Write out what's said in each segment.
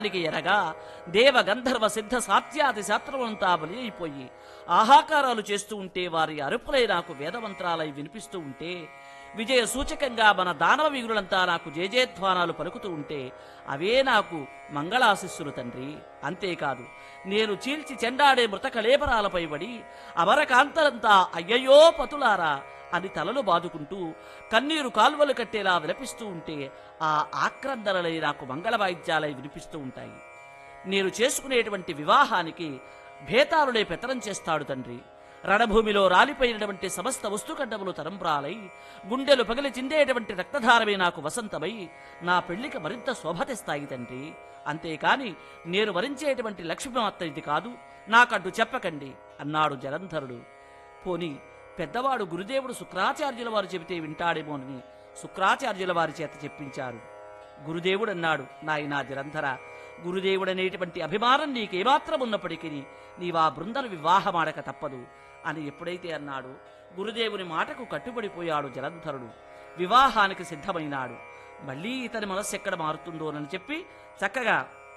నికి ఎరగా దేవ గంధర్వ సిద్ధ సాత్యాది శాస్త్రమంతా బలి అయిపోయి ఆహాకారాలు చేస్తూ ఉంటే వారి అరుపులై నాకు వేదమంత్రాలై వినిపిస్తూ ఉంటే విజయ సూచకంగా మన దానవ వీరులంతా నాకు జేజేధ్వానాలు పలుకుతూ ఉంటే అవే నాకు మంగళాశిస్సులు తండ్రి అంతేకాదు నేను చీల్చి చెండాడే మృతకళేపరాలపై పడి అమరకాంతలంతా అయ్యయ్యో పతులారా అని తలలు బాదుకుంటూ కన్నీరు కాల్వలు కట్టేలా విలపిస్తూ ఉంటే ఆ ఆక్రందనలై నాకు మంగళ వాయిద్యాలై వినిపిస్తూ ఉంటాయి నేను చేసుకునేటువంటి వివాహానికి భేతాలుడే పెత్తనం చేస్తాడు తండ్రి రణభూమిలో రాలిపోయినటువంటి సమస్త వస్తుకడ్డములు తరంబ్రాలై గుండెలు పగిలి చిందేటువంటి రక్తధారమే నాకు వసంతమై నా పెళ్లికి మరింత శోభ తెస్తాయి తండ్రి అంతేకాని నేను వరించేటువంటి లక్ష్మీమాత ఇది కాదు నాకడ్డు చెప్పకండి అన్నాడు జలంధరుడు పోని పెద్దవాడు గురుదేవుడు శుక్రాచార్యుల వారు చెబితే వింటాడేమోనని శుక్రాచార్యుల వారి చేత చెప్పించారు గురుదేవుడు అన్నాడు నాయనా జలంధర గురుదేవుడనేటువంటి అభిమానం నీకేమాత్రం ఉన్నప్పటికీ నీవా బృందను వివాహమాడక తప్పదు అని ఎప్పుడైతే అన్నాడు గురుదేవుని మాటకు కట్టుబడిపోయాడు జలంధరుడు వివాహానికి సిద్ధమైనాడు మళ్ళీ ఇతని మనస్సు ఎక్కడ మారుతుందోనని చెప్పి చక్కగా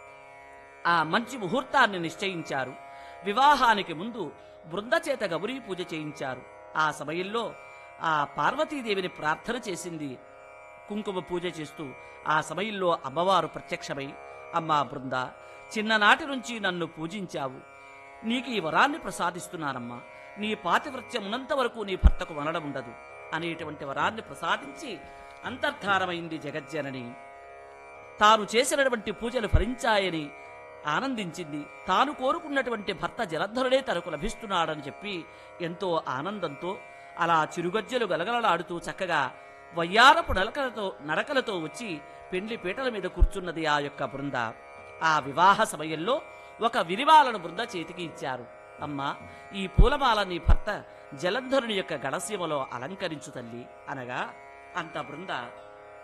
ఆ మంచి ముహూర్తాన్ని నిశ్చయించారు వివాహానికి ముందు బృందచేత గౌరీ పూజ చేయించారు ఆ సమయంలో ఆ పార్వతీదేవిని ప్రార్థన చేసింది కుంకుమ పూజ చేస్తూ ఆ సమయంలో అమ్మవారు ప్రత్యక్షమై అమ్మా బృంద చిన్ననాటి నుంచి నన్ను పూజించావు నీకు ఈ వరాన్ని ప్రసాదిస్తున్నానమ్మా నీ పాతివృత్యం ఉన్నంత వరకు నీ భర్తకు వనడం ఉండదు అనేటువంటి వరాన్ని ప్రసాదించి అంతర్ధానమైంది జగజ్జనని తాను చేసినటువంటి పూజలు ఫలించాయని ఆనందించింది తాను కోరుకున్నటువంటి భర్త జలధరుడే తనకు లభిస్తున్నాడని చెప్పి ఎంతో ఆనందంతో అలా చిరుగజ్జలు గలగలలాడుతూ చక్కగా వయ్యారపు నలకలతో నడకలతో వచ్చి పెండ్లి పీటల మీద కూర్చున్నది ఆ యొక్క బృంద ఆ వివాహ సమయంలో ఒక విరివాలను బృంద చేతికి ఇచ్చారు అమ్మా ఈ పూలమాల నీ భర్త జలంధరుని యొక్క గడసీమలో అలంకరించు తల్లి అనగా అంత బృంద